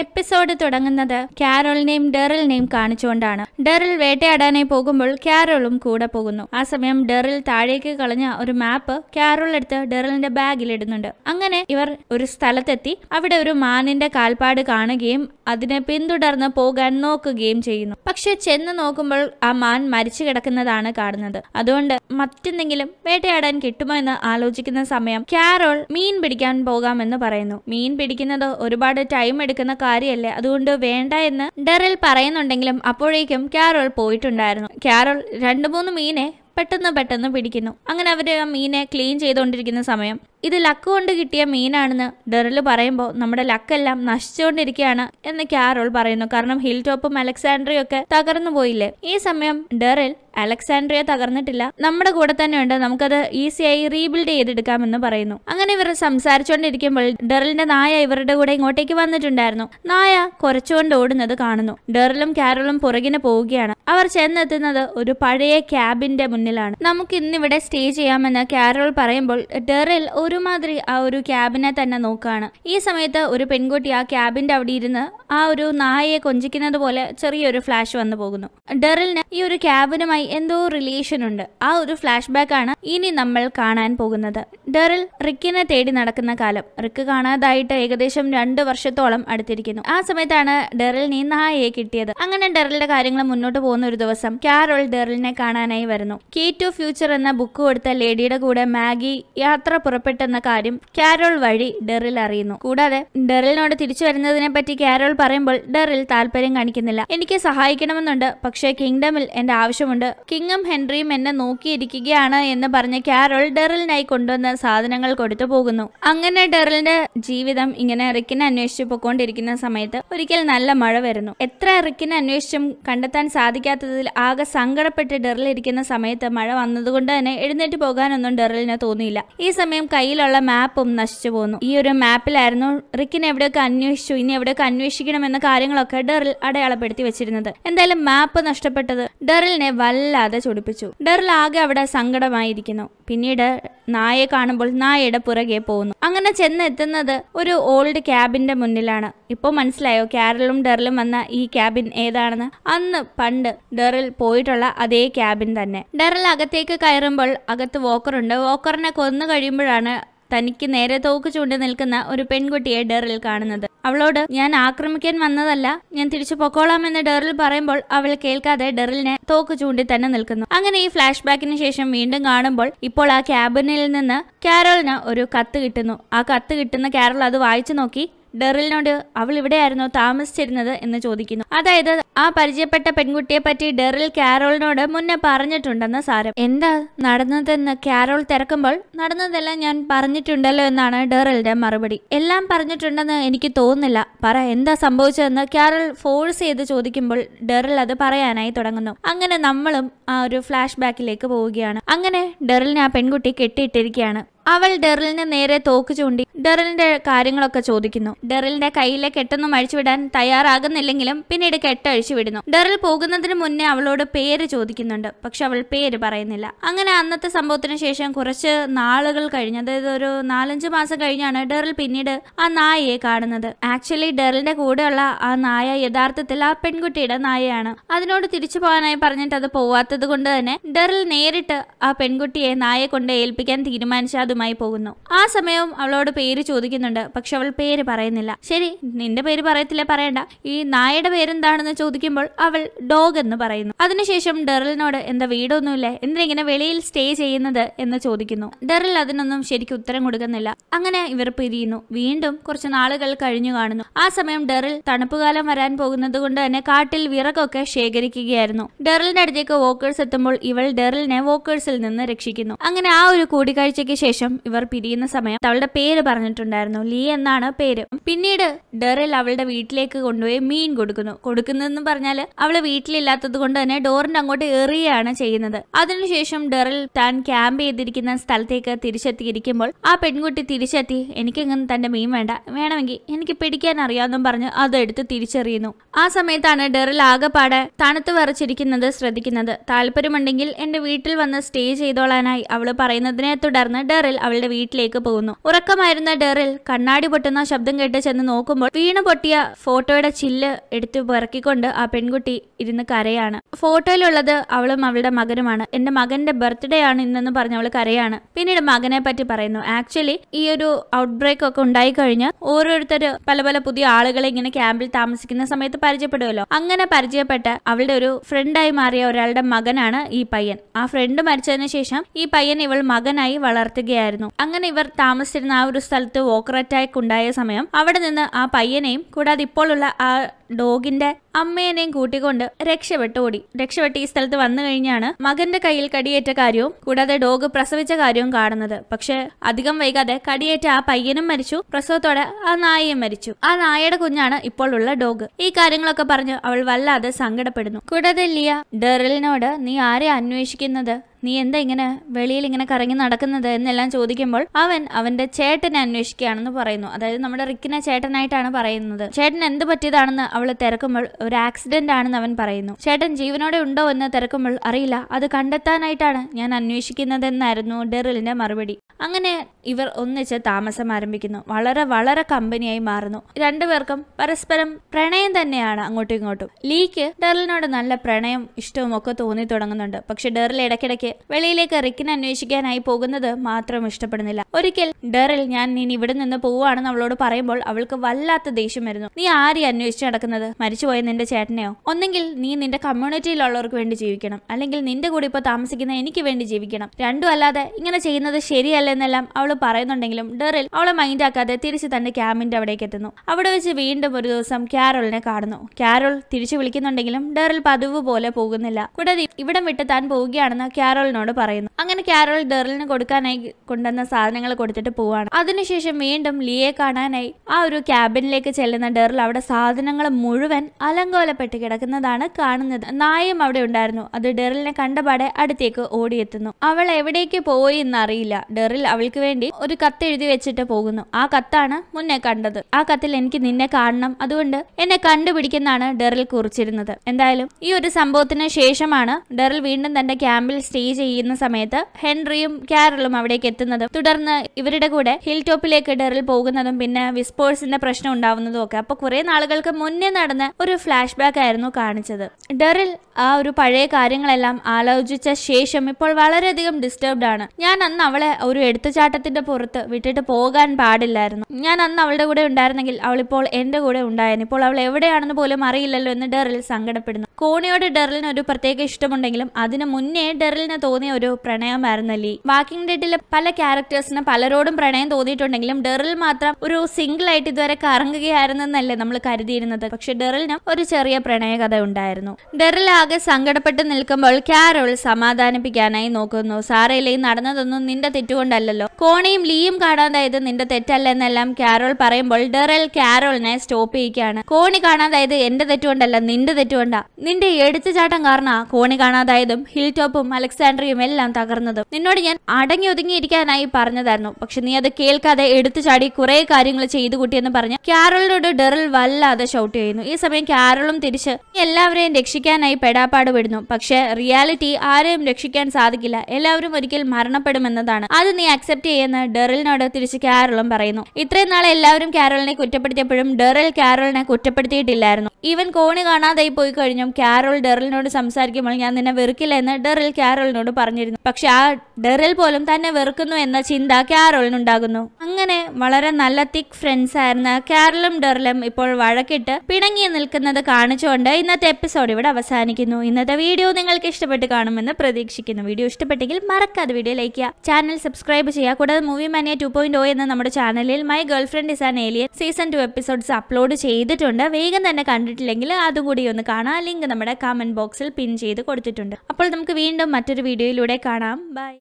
episode തുടങ്ങുന്നത് കാരോളിനെയും ഡെറിലിനെയും കാണിച്ചുകൊണ്ടാണ് ഡെറിൽ വേട്ടയാടാനായി പോകുമ്പോൾ കാരോളും കൂടെ പോകുന്നു ആ സമയം ഡെറിൽ താഴേക്ക് കളഞ്ഞ ഒരു മാപ്പ് കാരോൾ എടുത്ത് ഡെറിലിന്റെ ബാഗിൽ ഇടുന്നുണ്ട് അങ്ങനെ ഇവർ ഒരു സ്ഥലത്തെത്തി അവിടെ ഒരു മാനിന്റെ കാൽപ്പാട് കാണുകയും അതിനെ പിന്തുടർന്ന് പോകാൻ നോക്കുകയും ചെയ്യുന്നു പക്ഷെ ചെന്ന് നോക്കുമ്പോൾ ആ മാൻ മരിച്ചു കിടക്കുന്നതാണ് കാണുന്നത് അതുകൊണ്ട് മറ്റെന്തെങ്കിലും വേട്ടയാടാൻ കിട്ടുമോ എന്ന് ആലോചിക്കുന്ന സമയം കാരോൾ മീൻ പിടിക്കാൻ പോകാമെന്ന് പറയുന്നു മീൻ പിടിക്കുന്നത് ഒരുപാട് ടൈം എടുക്കുന്ന കാര്യമല്ലേ അതുകൊണ്ട് വേണ്ട എന്ന് ഡെറിൽ പറയുന്നുണ്ടെങ്കിലും അപ്പോഴേക്കും കാരോൾ പോയിട്ടുണ്ടായിരുന്നു കാരോൾ രണ്ടു മൂന്ന് മീനെ പെട്ടെന്ന് പെട്ടെന്ന് പിടിക്കുന്നു അങ്ങനെ അവര് ആ മീനെ ക്ലീൻ ചെയ്തുകൊണ്ടിരിക്കുന്ന സമയം ഇത് ലക്ക് കൊണ്ട് കിട്ടിയ മീനാണെന്ന് ഡെറിൽ പറയുമ്പോൾ നമ്മുടെ ലക്കെല്ലാം നശിച്ചുകൊണ്ടിരിക്കുകയാണ് എന്ന് കാരോൾ പറയുന്നു കാരണം ഹിൽ ടോപ്പും അലക്സാൻഡ്രിയും ഒക്കെ തകർന്നു പോയില്ലേ ഈ സമയം ഡെറിൽ അലക്സാൻഡ്രിയ തകർന്നിട്ടില്ല നമ്മുടെ കൂടെ തന്നെ ഉണ്ട് നമുക്കത് ഈസിയായി റീബിൽഡ് ചെയ്തെടുക്കാമെന്ന് പറയുന്നു അങ്ങനെ ഇവർ സംസാരിച്ചുകൊണ്ടിരിക്കുമ്പോൾ ഡെറിലിന്റെ നായ ഇവരുടെ കൂടെ ഇങ്ങോട്ടേക്ക് വന്നിട്ടുണ്ടായിരുന്നു നായ കുറച്ചുകൊണ്ട് ഓടുന്നത് കാണുന്നു ഡെറിലും കാരോളും പുറകിന് പോവുകയാണ് അവർ ചെന്നെത്തുന്നത് ഒരു പഴയ ക്യാബിന്റെ മുന്നിലാണ് നമുക്ക് ഇന്നിവിടെ സ്റ്റേ ചെയ്യാമെന്ന് കാരോൾ പറയുമ്പോൾ ഡെറിൽ ഒരുമാതിരി ആ ഒരു ക്യാബിനെ തന്നെ നോക്കുകയാണ് ഈ സമയത്ത് ഒരു പെൺകുട്ടി ആ ക്യാബിന്റെ അവിടെ ഇരുന്ന് ആ ഒരു നായയെ കൊഞ്ചിക്കുന്നത് പോലെ ചെറിയൊരു ഫ്ലാഷ് വന്നു പോകുന്നു ഡെറിലിന് ഈ ഒരു ക്യാബിനുമായി എന്തോ റിലേഷൻ ഉണ്ട് ആ ഒരു ഫ്ലാഷ് ബാക്ക് ആണ് ഇനി നമ്മൾ കാണാൻ പോകുന്നത് ഡെറിൽ റിക്കിനെ തേടി നടക്കുന്ന കാലം റിക്ക് കാണാതായിട്ട് ഏകദേശം രണ്ട് വർഷത്തോളം അടുത്തിരിക്കുന്നു ആ സമയത്താണ് ഡെറിലിന് ഈ നായയെ കിട്ടിയത് അങ്ങനെ ഡെറിലിന്റെ കാര്യങ്ങൾ മുന്നോട്ട് പോകുന്ന ഒരു ദിവസം കാരോൾ ഡെറിലിനെ കാണാനായി വരുന്നു കീ ടു ഫ്യൂച്ചർ എന്ന ബുക്ക് കൊടുത്ത ലേഡിയുടെ കൂടെ മാഗി യാത്ര പുറപ്പെട്ടെന്ന കാര്യം കാരോൾ വഴി ഡെറിൽ അറിയുന്നു കൂടാതെ ഡെറിലിനോട് തിരിച്ചു വരുന്നതിനെ പറ്റി കാരോൾ പറയുമ്പോൾ ഡെറിൽ താല്പര്യം കാണിക്കുന്നില്ല എനിക്ക് സഹായിക്കണമെന്നുണ്ട് പക്ഷേ കിങ്ഡമിൽ എന്റെ ആവശ്യമുണ്ട് കിങ്ങും ഹെൻറിയും എന്നെ നോക്കിയിരിക്കുകയാണ് എന്ന് പറഞ്ഞ കാരോൾ ഡെറിലിനായി കൊണ്ടുവന്ന സാധനങ്ങൾ കൊടുത്തു പോകുന്നു അങ്ങനെ ഡെറിലിന്റെ ജീവിതം ഇങ്ങനെ റിക്കിനെ അന്വേഷിച്ചു പൊക്കോണ്ടിരിക്കുന്ന സമയത്ത് ഒരിക്കൽ നല്ല മഴ വരുന്നു എത്ര റിക്കിനെ അന്വേഷിച്ചും കണ്ടെത്താൻ സാധിക്കാത്തതിൽ ആകെ സങ്കടപ്പെട്ട് ഡെറിൽ ഇരിക്കുന്ന സമയത്ത് മഴ വന്നതുകൊണ്ട് തന്നെ എഴുന്നേറ്റ് പോകാനൊന്നും ഡെറിലിന് തോന്നിയില്ല ഈ സമയം കയ്യിലുള്ള മാപ്പും നശിച്ചു പോന്നു ഈ ഒരു മാപ്പിലായിരുന്നു റിക്കിനെ എവിടെയൊക്കെ അന്വേഷിച്ചു ഇനി എവിടെയൊക്കെ അന്വേഷിക്കണമെന്ന കാര്യങ്ങളൊക്കെ ഡെറിൽ അടയാളപ്പെടുത്തി വെച്ചിരുന്നത് എന്തായാലും മാപ്പ് നഷ്ടപ്പെട്ടത് ഡെറിലിനെ വല്ലാതെ ചൊടിപ്പിച്ചു ഡെറിൽ ആകെ അവിടെ സങ്കടമായിരിക്കുന്നു പിന്നീട് നായയെ കാണുമ്പോൾ നായയുടെ പുറകെ പോകുന്നു അങ്ങനെ ചെന്നെത്തുന്നത് ഒരു ഓൾഡ് ക്യാബിന്റെ മുന്നിലാണ് ഇപ്പൊ മനസ്സിലായോ കാരലും ഡെറിലും വന്ന ഈ ക്യാബിൻ ഏതാണെന്ന് അന്ന് പണ്ട് ഡെറിൽ പോയിട്ടുള്ള അതേ ക്യാബിൻ തന്നെ ഡെറിൽ അകത്തേക്ക് കയറുമ്പോൾ അകത്ത് വോക്കറുണ്ട് വോക്കറിനെ കൊന്നു കഴിയുമ്പോഴാണ് തനിക്ക് നേരെ തോക്ക് ചൂണ്ടി നിൽക്കുന്ന ഒരു പെൺകുട്ടിയെ ഡെറിൽ കാണുന്നത് അവളോട് ഞാൻ ആക്രമിക്കാൻ വന്നതല്ല ഞാൻ തിരിച്ചു പൊക്കോളാമെന്ന് ഡെറിൽ പറയുമ്പോൾ അവൾ കേൾക്കാതെ ഡെറിലിനെ തോക്ക് ചൂണ്ടി തന്നെ നിൽക്കുന്നു അങ്ങനെ ഈ ഫ്ലാഷ് ബാക്കിന് ശേഷം വീണ്ടും കാണുമ്പോൾ ഇപ്പോൾ ആ ക്യാബിനിൽ നിന്ന് കാരോളിന് ഒരു കത്ത് കിട്ടുന്നു ആ കത്ത് കിട്ടുന്ന കാരോൾ അത് വായിച്ചു നോക്കി ഡെറിലിനോട് അവൾ ഇവിടെയായിരുന്നു താമസിച്ചിരുന്നത് എന്ന് ചോദിക്കുന്നു അതായത് ആ പരിചയപ്പെട്ട പെൺകുട്ടിയെ പറ്റി ഡെറിൽ കാരോളിനോട് മുന്നേ പറഞ്ഞിട്ടുണ്ടെന്ന് സാരം എന്താ നടന്നതെന്ന് കാരോൾ തിരക്കുമ്പോൾ നടന്നതെല്ലാം ഞാൻ പറഞ്ഞിട്ടുണ്ടല്ലോ എന്നാണ് ഡെറിലിന്റെ മറുപടി എല്ലാം പറഞ്ഞിട്ടുണ്ടെന്ന് എനിക്ക് തോന്നുന്നില്ല പറ എന്താ സംഭവിച്ചതെന്ന് കാരോൾ ഫോഴ്സ് ചെയ്ത് ചോദിക്കുമ്പോൾ ഡെറിൽ അത് പറയാനായി തുടങ്ങുന്നു അങ്ങനെ നമ്മളും ആ ഒരു ഫ്ലാഷ് ബാക്കിലേക്ക് പോവുകയാണ് അങ്ങനെ ഡെറിലിനെ ആ പെൺകുട്ടി കെട്ടിയിട്ടിരിക്കുകയാണ് അവൾ ഡെറിലിന് നേരെ തോക്ക് ചൂണ്ടി ഡെറിലിന്റെ കാര്യങ്ങളൊക്കെ ചോദിക്കുന്നു ഡെറിലിന്റെ കയ്യിലെ കെട്ടൊന്നും അഴിച്ചുവിടാൻ തയ്യാറാകുന്നില്ലെങ്കിലും പിന്നീട് കെട്ടഴിച്ചു വിടുന്നു ഡെറിൽ പോകുന്നതിന് മുന്നേ അവളോട് പേര് ചോദിക്കുന്നുണ്ട് പക്ഷെ അവൾ പേര് പറയുന്നില്ല അങ്ങനെ അന്നത്തെ സംഭവത്തിന് ശേഷം കുറച്ച് നാളുകൾ കഴിഞ്ഞ് അതായത് ഒരു നാലഞ്ച് മാസം കഴിഞ്ഞാണ് ഡെറിൽ പിന്നീട് ആ നായയെ കാണുന്നത് ആക്ച്വലി ഡെറിലിന്റെ കൂടെയുള്ള ആ നായ യഥാർത്ഥത്തിൽ ആ പെൺകുട്ടിയുടെ നായയാണ് അതിനോട് തിരിച്ചു പോകാനായി പറഞ്ഞിട്ട് അത് പോവാത്തത് കൊണ്ട് തന്നെ ഡെറിൽ നേരിട്ട് ആ പെൺകുട്ടിയെ നായയെ കൊണ്ട് ഏൽപ്പിക്കാൻ തീരുമാനിച്ച അതുമായി പോകുന്നു ആ സമയവും അവളോട് പേര് ചോദിക്കുന്നുണ്ട് പക്ഷെ അവൾ പേര് പറയുന്നില്ല ശരി നിന്റെ പേര് പറയത്തില്ല പറയണ്ട ഈ നായയുടെ പേരെന്താണെന്ന് ചോദിക്കുമ്പോൾ അവൾ ഡോഗ് എന്ന് പറയുന്നു അതിനുശേഷം ഡെറിലിനോട് എന്താ വീടൊന്നുമില്ലേ എന്തിനാ ഇങ്ങനെ വെളിയിൽ സ്റ്റേ ചെയ്യുന്നത് എന്ന് ചോദിക്കുന്നു ഡെറിൽ അതിനൊന്നും ശരിക്കും ഉത്തരം കൊടുക്കുന്നില്ല അങ്ങനെ ഇവർ പിരിയുന്നു വീണ്ടും കുറച്ച് നാളുകൾ കഴിഞ്ഞു കാണുന്നു ആ സമയം ഡെറിൽ തണുപ്പുകാലം വരാൻ പോകുന്നത് കൊണ്ട് തന്നെ കാട്ടിൽ വിറകൊക്കെ ശേഖരിക്കുകയായിരുന്നു ഡെറിലിന്റെ അടുത്തേക്ക് വോക്കേഴ്സ് എത്തുമ്പോൾ ഇവൾ ഡെറിലിനെ വോക്കേഴ്സിൽ നിന്ന് രക്ഷിക്കുന്നു അങ്ങനെ ആ ഒരു കൂടിക്കാഴ്ചയ്ക്ക് ശേഷം ഇവർ പിരിയുന്ന സമയം അവളുടെ പേര് പറഞ്ഞിട്ടുണ്ടായിരുന്നു ലീ എന്നാണ് പേര് പിന്നീട് ഡെറിൽ അവളുടെ വീട്ടിലേക്ക് കൊണ്ടുപോയി മീൻ കൊടുക്കുന്നു കൊടുക്കുന്നതെന്ന് പറഞ്ഞാല് അവള് വീട്ടിലില്ലാത്തത് കൊണ്ട് തന്നെ ഡോറിന്റെ അങ്ങോട്ട് എറിയാണ് ചെയ്യുന്നത് അതിനുശേഷം ഡെറിൽ താൻ ക്യാമ്പ് ചെയ്തിരിക്കുന്ന സ്ഥലത്തേക്ക് തിരിച്ചെത്തിയിരിക്കുമ്പോൾ ആ പെൺകുട്ടി തിരിച്ചെത്തി എനിക്കെങ്ങനെ തന്റെ മീൻ വേണ്ട വേണമെങ്കിൽ എനിക്ക് പിടിക്കാൻ അറിയാമെന്നും പറഞ്ഞ് അതെടുത്ത് തിരിച്ചെറിയുന്നു ആ സമയത്താണ് ഡെറിൽ ആകെപ്പാടെ തണുത്ത് വിറച്ചിരിക്കുന്നത് ശ്രദ്ധിക്കുന്നത് താല്പര്യമുണ്ടെങ്കിൽ എന്റെ വീട്ടിൽ വന്ന് സ്റ്റേ ചെയ്തോളാനായി അവള് പറയുന്നതിനെ തുടർന്ന് ഡെറിൽ ഡെറിൽ അവളുടെ വീട്ടിലേക്ക് പോകുന്നു ഉറക്കമായിരുന്ന ഡെറിൽ കണ്ണാടി പൊട്ടുന്ന ശബ്ദം കേട്ട് ചെന്ന് നോക്കുമ്പോൾ വീണ് പൊട്ടിയ ഫോട്ടോയുടെ ചില്ല് എടുത്തു പിറക്കിക്കൊണ്ട് ആ പെൺകുട്ടി ഇരുന്ന് കരയാണ് ഫോട്ടോയിലുള്ളത് അവളും അവളുടെ മകനുമാണ് എന്റെ മകന്റെ ബർത്ത്ഡേ ആണ് ഇന്നെന്ന് പറഞ്ഞ് അവൾ കരയാണ് പിന്നീട് മകനെ പറ്റി പറയുന്നു ആക്ച്വലി ഈ ഒരു ഔട്ട് ബ്രേക്ക് ഒക്കെ ഉണ്ടായി കഴിഞ്ഞ് ഓരോരുത്തർ പല പല പുതിയ ആളുകളെ ഇങ്ങനെ ക്യാമ്പിൽ താമസിക്കുന്ന സമയത്ത് പരിചയപ്പെടുമല്ലോ അങ്ങനെ പരിചയപ്പെട്ട അവളുടെ ഒരു ഫ്രണ്ടായി മാറിയ ഒരാളുടെ മകനാണ് ഈ പയ്യൻ ആ ഫ്രണ്ട് മരിച്ചതിന് ശേഷം ഈ പയ്യൻ ഇവൾ മകനായി വളർത്തുകയായിരുന്നു അങ്ങനെ ഇവർ താമസിച്ചിരുന്ന ആ ഒരു സ്ഥലത്ത് വോക്കർ അറ്റാക്ക് ഉണ്ടായ സമയം അവിടെ നിന്ന് ആ പയ്യനെയും കൂടാതെ ഇപ്പോഴുള്ള ആ ഡോഗിന്റെ അമ്മേനെയും കൂട്ടിക്കൊണ്ട് രക്ഷപ്പെട്ട് ഓടി രക്ഷപ്പെട്ട് ഈ സ്ഥലത്ത് വന്നു കഴിഞ്ഞാണ് മകന്റെ കയ്യിൽ കടിയേറ്റ കാര്യവും കൂടാതെ ഡോഗ് പ്രസവിച്ച കാര്യവും കാണുന്നത് പക്ഷെ അധികം വൈകാതെ കടിയേറ്റ ആ പയ്യനും മരിച്ചു പ്രസവത്തോടെ ആ നായയും മരിച്ചു ആ നായയുടെ കുഞ്ഞാണ് ഇപ്പോൾ ഉള്ള ഡോഗ് ഈ കാര്യങ്ങളൊക്കെ പറഞ്ഞ് അവൾ വല്ലാതെ സങ്കടപ്പെടുന്നു കൂടാതെ ലിയ ഡെറിലിനോട് നീ ആരെ അന്വേഷിക്കുന്നത് നീ എന്താ ഇങ്ങനെ വെളിയിൽ ഇങ്ങനെ കറങ്ങി നടക്കുന്നത് എന്നെല്ലാം ചോദിക്കുമ്പോൾ അവൻ അവന്റെ ചേട്ടനെ അന്വേഷിക്കുകയാണെന്ന് പറയുന്നു അതായത് നമ്മുടെ റിക്കിനെ ചേട്ടനായിട്ടാണ് പറയുന്നത് ചേട്ടൻ എന്ത് പറ്റിയതാണെന്ന് അവൾ തിരക്കുമ്പോൾ ഒരു ആക്സിഡന്റ് ആണെന്ന് അവൻ പറയുന്നു ചേട്ടൻ ജീവനോടെ ഉണ്ടോ എന്ന് തിരക്കുമ്പോൾ അറിയില്ല അത് കണ്ടെത്താനായിട്ടാണ് ഞാൻ അന്വേഷിക്കുന്നതെന്നായിരുന്നു ഡെറിലിന്റെ മറുപടി അങ്ങനെ ഇവർ ഒന്നിച്ച് താമസം ആരംഭിക്കുന്നു വളരെ വളരെ കമ്പനിയായി മാറുന്നു രണ്ടുപേർക്കും പരസ്പരം പ്രണയം തന്നെയാണ് അങ്ങോട്ടും ഇങ്ങോട്ടും ലീക്ക് ഡെറിലിനോട് നല്ല പ്രണയം ഇഷ്ടവും ഒക്കെ തോന്നി തുടങ്ങുന്നുണ്ട് പക്ഷെ ഡെറിൽ ഇടയ്ക്കിടയ്ക്ക് വെളിയിലേക്ക് റിക്കിനെ അന്വേഷിക്കാനായി പോകുന്നത് മാത്രം ഇഷ്ടപ്പെടുന്നില്ല ഒരിക്കൽ ഡെറിൽ ഞാൻ ഇനി ഇവിടെ നിന്ന് പോവുകയാണെന്ന് അവളോട് പറയുമ്പോൾ അവൾക്ക് വല്ലാത്ത ദേഷ്യം വരുന്നു നീ ആരെയും അന്വേഷിച്ച് നടക്കുന്നത് മരിച്ചുപോയ നിന്റെ ചേട്ടനെയോ ഒന്നെങ്കിൽ നീ നിന്റെ കമ്മ്യൂണിറ്റിയിലുള്ളവർക്ക് വേണ്ടി ജീവിക്കണം അല്ലെങ്കിൽ നിന്റെ കൂടെ ഇപ്പോൾ താമസിക്കുന്ന എനിക്ക് വേണ്ടി ജീവിക്കണം രണ്ടും അല്ലാതെ ഇങ്ങനെ ചെയ്യുന്നത് ശരിയല്ല എന്നെല്ലാം അവൾ പറയുന്നുണ്ടെങ്കിലും ഡെറിൽ അവളെ മൈൻഡ് ആക്കാതെ തിരിച്ച് തന്റെ ക്യാമ്പിന്റെ അവിടേക്ക് എത്തുന്നു അവിടെ വെച്ച് വീണ്ടും ഒരു ദിവസം ക്യാരോളിനെ കാണുന്നു ക്യാരോൾ തിരിച്ചു വിളിക്കുന്നുണ്ടെങ്കിലും ഡെറിൽ പതിവ് പോലെ പോകുന്നില്ല കൂടാതെ ഇവിടം വിട്ട് താൻ പോവുകയാണെന്ന് ക്യാരോളിനോട് പറയുന്നു അങ്ങനെ ക്യാരോൾ ഡെറിലിന് കൊടുക്കാനായി കൊണ്ടുവന്ന സാധനങ്ങൾ കൊടുത്തിട്ട് പോവാണ് അതിനുശേഷം വീണ്ടും ലിയെ കാണാനായി ആ ഒരു ക്യാബിനിലേക്ക് ചെല്ലുന്ന ഡെറിൽ അവിടെ സാധനങ്ങൾ മുഴുവൻ അലങ്കോലപ്പെട്ട് കിടക്കുന്നതാണ് കാണുന്നത് നായയും അവിടെ ഉണ്ടായിരുന്നു അത് ഡെറിലിനെ കണ്ടപാടെ അടുത്തേക്ക് ഓടിയെത്തുന്നു അവൾ എവിടേക്ക് പോയി എന്നറിയില്ല ഡെറിൽ അവൾക്ക് വേണ്ടി ഒരു കത്ത് എഴുതി വെച്ചിട്ട് പോകുന്നു ആ കത്താണ് മുന്നേ കണ്ടത് ആ കത്തിൽ എനിക്ക് നിന്നെ കാണണം അതുകൊണ്ട് എന്നെ കണ്ടുപിടിക്കുന്നതാണ് ഡെറിൽ കുറിച്ചിരുന്നത് എന്തായാലും ഈ ഒരു സംഭവത്തിന് ശേഷമാണ് ഡെറിൽ വീണ്ടും തന്റെ ക്യാമ്പിൽ സ്റ്റേ ചെയ്യുന്ന സമയത്ത് ഹെൻറിയും കാരലും അവിടേക്ക് എത്തുന്നതും തുടർന്ന് ഇവരുടെ കൂടെ ഹിൽ ടോപ്പിലേക്ക് ഡെറിൽ പോകുന്നതും പിന്നെ വിസ്പോഴ്സിന്റെ പ്രശ്നം ഉണ്ടാവുന്നതും ഒക്കെ അപ്പൊ കുറെ നാളുകൾക്ക് മുന്നേ നടന്ന ഒരു ഫ്ലാഷ് ബാക്ക് ആയിരുന്നു കാണിച്ചത് ഡെറിൽ ആ ഒരു പഴയ കാര്യങ്ങളെല്ലാം ആലോചിച്ച ശേഷം ഇപ്പോൾ വളരെയധികം ഡിസ്റ്റർബ്ഡ് ആണ് ഞാൻ അന്ന് അവളെ ഒരു എടുത്തുചാട്ടത്തിന്റെ പുറത്ത് വിട്ടിട്ട് പോകാൻ പാടില്ലായിരുന്നു ഞാൻ അന്ന് അവളുടെ കൂടെ ഉണ്ടായിരുന്നെങ്കിൽ അവൾ ഇപ്പോൾ എന്റെ കൂടെ ഉണ്ടായിരുന്നു ഇപ്പോൾ അവൾ എവിടെയാണെന്ന് പോലും അറിയില്ലല്ലോ എന്ന് ഡെറിൽ സങ്കടപ്പെടുന്നു കോണിയോട് ഡെറിലിന് ഒരു പ്രത്യേക ഇഷ്ടമുണ്ടെങ്കിലും അതിനു മുന്നേ ഡെറിലിന് തോന്നിയ ഒരു പ്രണയമായിരുന്നു ലീ വാക്കിംഗ് ഡെഡിലെ പല ക്യാരക്ടേഴ്സിന് പലരോടും പ്രണയം തോന്നിയിട്ടുണ്ടെങ്കിലും ഡെറിൽ മാത്രം ഒരു സിംഗിൾ ആയിട്ട് ഇതുവരെ കറങ്ങുകയായിരുന്നെന്നല്ലേ നമ്മൾ കരുതിയിരുന്നത് പക്ഷെ ഡെറിലിന് ഒരു ചെറിയ പ്രണയ കഥ ഉണ്ടായിരുന്നു ഡെറിൽ ആകെ സങ്കടപ്പെട്ട് നിൽക്കുമ്പോൾ കാരോൾ സമാധാനിപ്പിക്കാനായി നോക്കുന്നു സാറയിലെ നടന്നതൊന്നും നിന്റെ തെറ്റുകൊണ്ടല്ലല്ലോ കോണിയും ലീയും കാണാതായത് നിന്റെ തെറ്റല്ല എന്നെല്ലാം കാരോൾ പറയുമ്പോൾ ഡെറൽ കാരോളിനെ സ്റ്റോപ്പ് ചെയ്യിക്കുകയാണ് കോണി കാണാതായത് എന്റെ തെറ്റുകൊണ്ടല്ല നിന്റെ തെറ്റുകൊണ്ടാ നിന്റെ എടുത്തുചാട്ടം കാരണ കോണി കാണാതായതും ഹിൽ ടോപ്പും അലക്സാണ്ട്രിയും എല്ലാം തകർന്നതും നിന്നോട് ഞാൻ അടങ്ങി ഒതുങ്ങിയിരിക്കാനായി പറഞ്ഞതായിരുന്നു പക്ഷെ നീ അത് കേൾക്കാതെ എടുത്തു ചാടി കുറെ കാര്യങ്ങൾ ചെയ്തു കൂട്ടിയെന്ന് പറഞ്ഞ് കാരോളിനോട് ഡെറിൽ വല്ലാതെ ഷൗട്ട് ചെയ്യുന്നു ഈ സമയം കാരോളും തിരിച്ച് എല്ലാവരെയും രക്ഷിക്കാനായി പെടാപ്പാട് പെടുന്നു പക്ഷെ റിയാലിറ്റി ആരെയും രക്ഷിക്കാൻ സാധിക്കില്ല എല്ലാവരും ഒരിക്കൽ മരണപ്പെടുമെന്നതാണ് അത് നീ അക്സെപ്റ്റ് ചെയ്യുന്ന ഡെറിലിനോട് തിരിച്ച് കാരോളും പറയുന്നു ഇത്രയും നാളെ എല്ലാവരും കാരോളിനെ കുറ്റപ്പെടുത്തിയപ്പോഴും ഡെറിൽ കാരോളിനെ കുറ്റപ്പെടുത്തിയിട്ടില്ലായിരുന്നു ഈവൻ കോണി കാണാതായി പോയി കഴിഞ്ഞും കാരോൾ ഡെറിലിനോട് സംസാരിക്കുമ്പോൾ ഞാൻ നിന്നെ വെറുക്കില്ല എന്ന് ഡെറിൽ കാരോളിനോട് പറഞ്ഞിരുന്നു പക്ഷെ ആ ഡെറിൽ പോലും തന്നെ വെറുക്കുന്നു എന്ന ചിന്ത കാരോളിനുണ്ടാകുന്നു അങ്ങനെ വളരെ നല്ല തിക് ഫ്രണ്ട്സ് ആയിരുന്ന കാരലും ഡെറിലും ഇപ്പോൾ വഴക്കിട്ട് പിണങ്ങി നിൽക്കുന്നത് കാണിച്ചുകൊണ്ട് ഇന്നത്തെ എപ്പിസോഡ് ഇവിടെ അവസാനിക്കുന്നു ഇന്നത്തെ വീഡിയോ നിങ്ങൾക്ക് ഇഷ്ടപ്പെട്ട് കാണുമെന്ന് പ്രതീക്ഷിക്കുന്നു വീഡിയോ ഇഷ്ടപ്പെട്ടെങ്കിൽ മറക്കാതെ വീഡിയോ ലൈക്ക് ചെയ്യുക ചാനൽ സബ്സ്ക്രൈബ് ചെയ്യുക കൂടാതെ movie mania two point O എന്ന നമ്മുടെ ചാനലിൽ my girlfriend is an alien season two episodes upload ചെയ്തിട്ടുണ്ട് വേഗം തന്നെ കണ്ടിട്ടില്ലെങ്കിൽ അതും കൂടി ഒന്ന് കാണാം ലിങ്ക് നമ്മുടെ കമന്റ് ബോക്സിൽ പിൻ ചെയ്ത് കൊടുത്തിട്ടുണ്ട് അപ്പോൾ നമുക്ക് വീണ്ടും മറ്റൊരു വീഡിയോയിലൂടെ കാണാം ബൈ